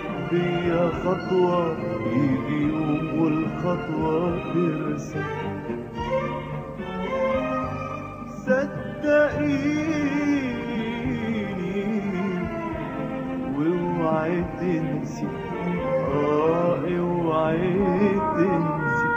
بيا خطوة يجي يوم والخطوة ترسى صدقيني واوعي تنسي اه اوعي تنسي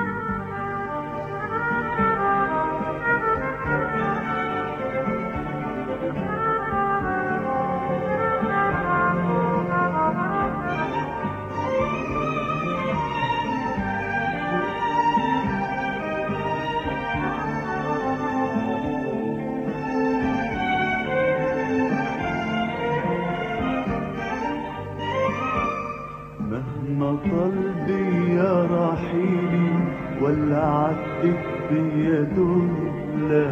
مهما طال بيا رحيلي ولا عدت بيا دولة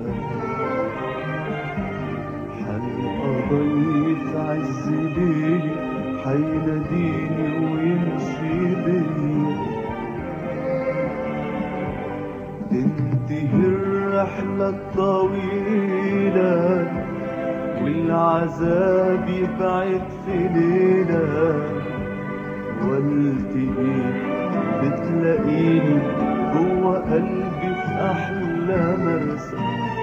حنقضيت عز ليلي حيناديني ويمشي بيا تنتهي الرحلة الطويلة والعذاب يبعد في ليلة والتقي بتلاقيني جوا قلبي في احلى مرسى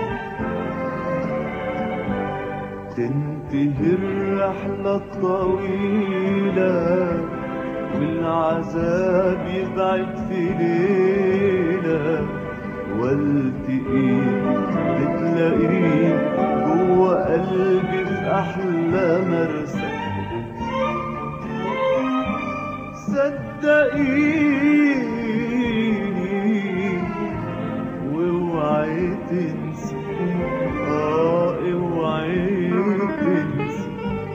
تنتهي الرحلة الطويلة والعذاب يبعد في ليلة والتقي بتلاقيني جوا قلبي في احلى مرسى صدقيني واوعي تنسي اه اوعي تنسي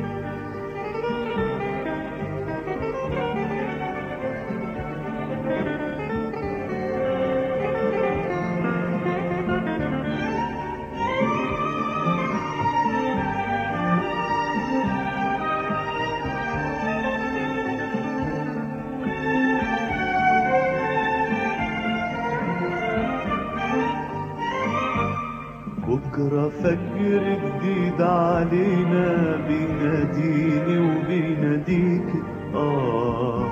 بكرة فجر جديد علينا بيناديني وبيناديك آه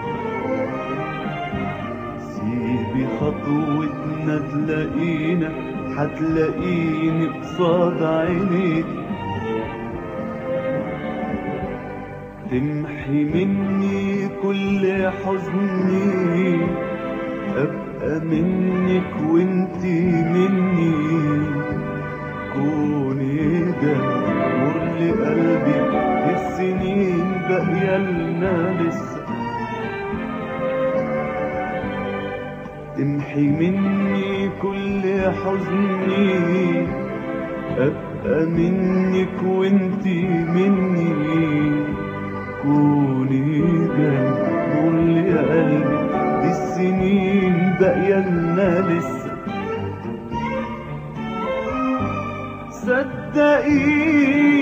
سيبي خطوتنا تلاقينا هتلاقيني قصاد عينيك تمحي مني كل حزني أبقى منك وانتي مني كوني ده مر لقلبي السنين باقية لنا لسه تمحي مني كل حزني أبقى منك وانتي مني كوني ده مر لقلبي دي السنين باقية لنا لسه صدقيني